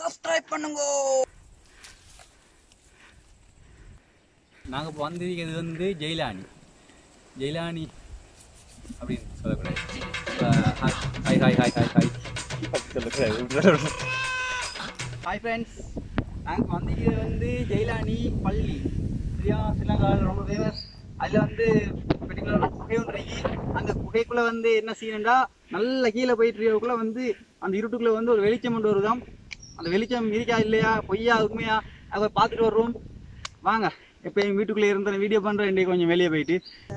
Subscribe பண்ணுங்க நாங்கள் இப்போ வந்திருக்கிறது வந்து ஜெயிலானி ஜெயிலானி அப்படின்னு சொல்லக்கூடாது hi hi hi hi hi hi friends நாங்கள் வந்திருக்கிறது வந்து ஜெயிலானி பள்ளி சரியா ஸ்ரீலங்காவில் ரொம்ப ஃபேமஸ் அதில் வந்து பர்டிகுலரான குகை ஒன்று இருக்கு அந்த குகைக்குள்ளே வந்து என்ன சீனண்டா நல்ல கீழே போயிட்டு இருக்கக்குள்ள வந்து அந்த இருட்டுக்குள்ளே வந்து ஒரு வெளிச்சம் கொண்டு வருதாம் அந்த வெளிச்சம் இருக்கா இல்லையா பொய்யா உண்மையா அதை பார்த்துட்டு வருவோம் வாங்க எப்பயும் வீட்டுக்குள்ளே இருந்த வீடியோ பண்ணுறேன் இன்றைக்கு கொஞ்சம் வெளியே போயிட்டு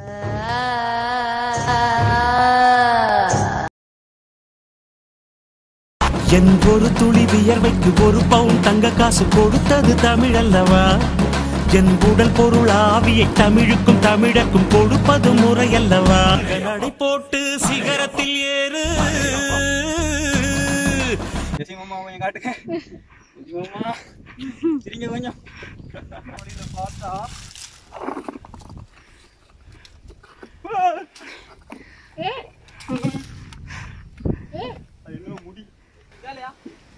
என் ஒரு துளி வியர்வைக்கு ஒரு பவுன் தங்க காசு கொடுத்தது தமிழ் அல்லவா என் உடல் பொருள் ஆவியை தமிழுக்கும் தமிழக்கும் கொடுப்பது முறை அல்லவா நடை போட்டு சிகரத்தில் ஏறு ஜெசி மாமா கொஞ்சம் காட்டுங்க ஜெசி மாமா சரிங்க கொஞ்சம் அப்படின்னு பார்த்தா அது என்ன முடி ஜாலியா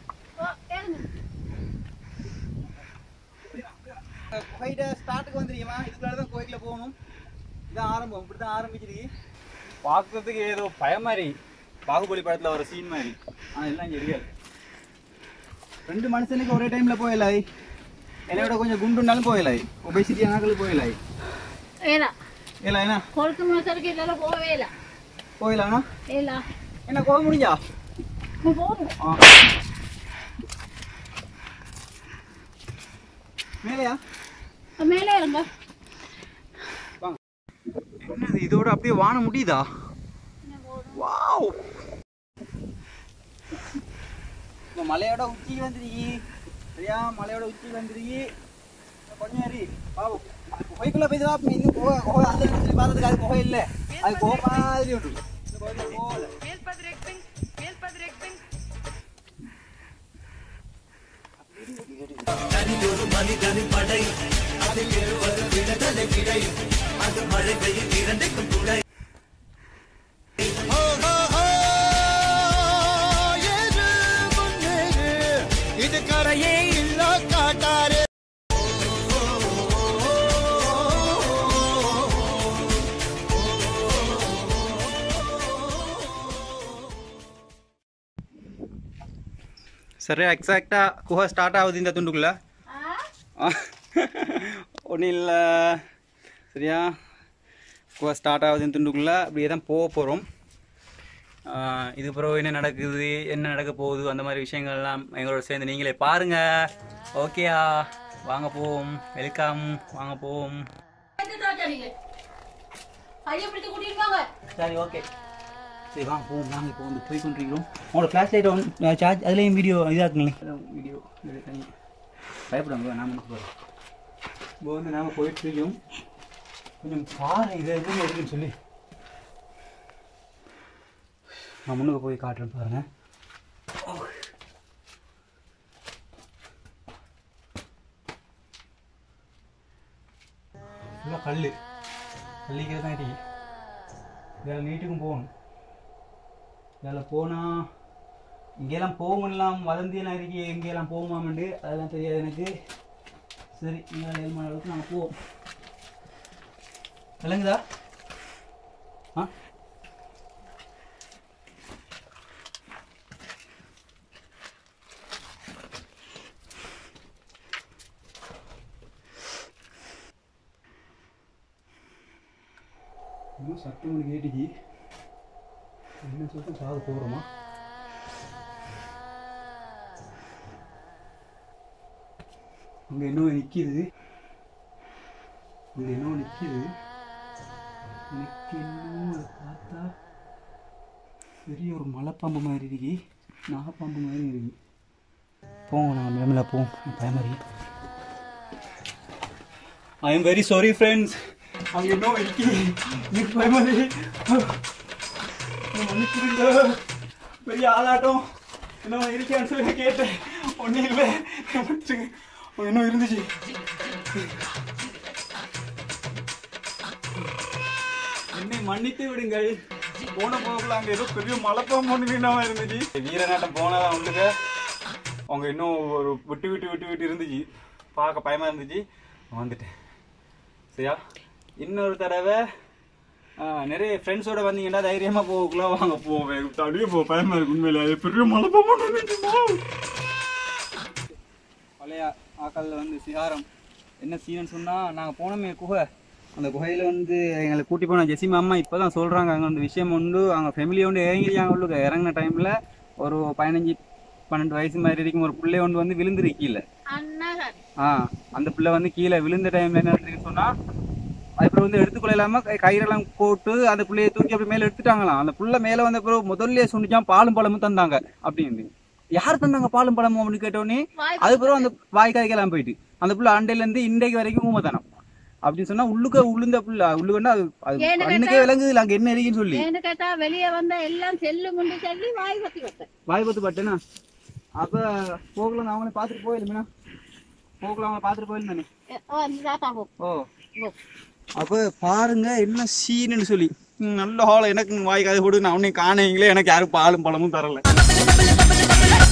குகையிட்ட ஸ்டார்ட்டுக்கு வந்துருக்கீமா இதுக்குள்ள தான் கோயிலுக்குள்ள போகணும் இதான் ஆரம்பம் இப்படி தான் ஆரம்பிச்சிருக்கு பார்க்கறதுக்கு ஏதோ பயம் மாதிரி பாகுபலி படத்துல ஒரு சீன் மாதிரி ஆனால் எல்லாம் இங்கே இருக்காது ரெண்டு மனுஷனுக்கு ஒரே டைம்ல போயிடலாய் என்னோட கொஞ்சம் குண்டுண்டாலும் போயிடலாய் ஒபேசிட்டி ஆனாக்களும் போயிடலாய் ಇಲ್ಲ இல்லை என்ன ಕೊಳ್ಕು ಮಸರಿಗೆ ಇದೆಲ್ಲ ಹೋಗೇ ಇಲ್ಲ போயிடலாம்னா ಇಲ್ಲ என்ன போக முடிஞ்சா ಹೋಗು ஆ மேலையா ಮೇಲೆ ಇರಂಗ என்னது இதோட அப்படியே வான முடியுதா வாவ் இப்போ மலையோட உச்சிக்கு வந்துருக்கி சரியா மலையோட உச்சிக்கு வந்துருக்கி இன்னும் கொஞ்சம் ஏறி பாவம் அது குகைக்குள்ள போய் தான் இன்னும் குகை குகை அந்த இடத்துல பார்த்ததுக்கு அது குகை இல்லை அது குகை மாதிரி உண்டு இந்த குகைக்குள்ள போகல இது கரையே இல்ல காட்டாரு சரியா எக்ஸாக்டாக குகை ஸ்டார்ட் ஆகுது இந்த துண்டுக்குள்ள ஒன்றும் இல்லை சரியா குகை ஸ்டார்ட் ஆகுது இந்த துண்டுக்குள்ள அப்படியே தான் போக போகிறோம் இது பிறகு என்ன நடக்குது என்ன நடக்க போகுது அந்த மாதிரி விஷயங்கள்லாம் எங்களோட சேர்ந்து நீங்களே பாருங்க ஓகேயா வாங்க போவோம் வெல்கம் வாங்க போவோம் கையை பிடிச்சு கூட்டிட்டு வாங்க சரி ஓகே சரி வாங்க போவோம் வாங்க இப்போ வந்து போய் கொண்டிருக்கிறோம் உங்களோட ஃப்ளாஷ் லைட் ஒன் சார்ஜ் அதுலேயும் வீடியோ இதாக்குங்களேன் வீடியோ தனி பயப்படாங்க நாம என்ன போகிறோம் இப்போ வந்து நாம போயிட்டு இருக்கோம் கொஞ்சம் பாரு இது எதுவும் இருக்குன்னு சொல்லி நான் முன்னுக்கு போய் காட்டுறேன் பாருங்க ஃபுல்லாக கல் கல்லிக்கிறது தான் இருக்கு இதில் நீட்டுக்கும் போகணும் இதில் போனால் இங்கெல்லாம் போகலாம் வதந்தியெல்லாம் இருக்கு எங்கெல்லாம் போகுமாமண்டு அதெல்லாம் தெரியாது எனக்கு சரி நீங்கள் ஏழு மணி அளவுக்கு நாங்கள் போவோம் விளங்குதா ஆ இன்னும் சட்டம் ஒன்று கேட்டுச்சு என்ன சொல்லிட்டு சாது போகிறோமா அங்கே இன்னும் நிற்கிது இங்கே இன்னும் நிற்கிது எனக்கு இன்னும் அதை பார்த்தா பெரிய ஒரு மலைப்பாம்பு மாதிரி இருக்கு நாகப்பாம்பு மாதிரி இருக்கு போங்க நான் மேமில் போவோம் பயமாரி I am very sorry friends அங்கே இன்னும் இருக்கு எனக்கு பயமாரி மன்னிச்சிருங்க பெரிய ஆளாட்டம் என்ன இருக்கான்னு சொல்லி கேட்டேன் ஒன்றும் இல்லை மன்னிச்சுங்க இன்னும் இருந்துச்சு என்னை மன்னித்து விடுங்கள் போன போகல அங்கே ஏதோ பெரிய மலைப்பாம்பு ஒன்று வீணாம இருந்துச்சு வீரநாட்டம் போனதான் உங்களுக்கு அவங்க இன்னும் ஒரு விட்டு விட்டு விட்டு விட்டு இருந்துச்சு பார்க்க பயமா இருந்துச்சு வந்துட்டேன் சரியா இன்னொரு தடவை ஆ, நிறைய ஃப்ரெண்ட்ஸோட வந்தீங்கன்னா தைரியமா போகக்குள்ள வாங்க போவேன் அப்படியே போ பயமா இருக்கு உண்மையில அது பெரிய மழை போக பழைய ஆக்கல்ல வந்து சிகாரம் என்ன சீனன்னு சொன்னா நாங்க போனோமே குகை அந்த குகையில வந்து எங்களை கூட்டி போன ஜெசிமா அம்மா இப்பதான் சொல்றாங்க அங்க வந்து விஷயம் உண்டு அவங்க ஃபேமிலி ஒன்று இறங்கிருக்காங்க உள்ளுக்க இறங்கின டைம்ல ஒரு பதினஞ்சு பன்னெண்டு வயசு மாதிரி இருக்கும் ஒரு பிள்ளை ஒன்று வந்து விழுந்துரு கீழே அண்ணா ஆ அந்த பிள்ளை வந்து கீழே விழுந்த டைம்ல என்ன நடந்துச்சுன்னு சொன்னா அதுக்கப்புறம் வந்து எடுத்துக்கொள்ள இல்லாம கை- கயிறெல்லாம் போட்டு அந்த பிள்ளைய தூக்கி அப்படி மேல எடுத்துட்டாங்களாம் அந்த புள்ள மேல வந்த பிறகு முதல்ல சொன்னிச்சான் பாலும் பழமும் தந்தாங்க அப்படின்னு யார் தந்தாங்க பாலும் பழமும் அப்படின்னு கேட்டோடனே வாய் அதுக்கப்புறம் அந்த வாய் காய்க்கெல்லாம் போயிட்டு அந்த புள்ள அண்டையில இருந்து இன்றைக்கு வரைக்கும் ஊமத்தனம் அப்படின்னு சொன்னா உள்ளுக்க உளுந்த புள்ள உள்ளுக்கன்னா அது அது ஏன்னு கண்ணுக்கே விளங்குது அங்க என்ன இருக்குன்னு சொல்லி ஏன்னு கேட்டா வெளியே வந்தா எல்லாம் செல்லு முண்டு சொல்லி வாய் பத்தி வைப்பேன் வாய் பத்து பட்டுனா அப்ப போகலாம் அவங்களே பார்த்துட்டு போயிடுமேனா போகலாம் அவங்கள பார்த்துட்டு போயிருந்தானே ஓ அந்த தாத்தா போ ஓ போ. அப்ப பாருங்க என்ன சீனுன்னு சொல்லி ம், நல்ல ஹால எனக்கு வாய் காது போட்டு நான் உன்னை காணைங்களே எனக்கு யாரும் பாலும் பழமும் தரல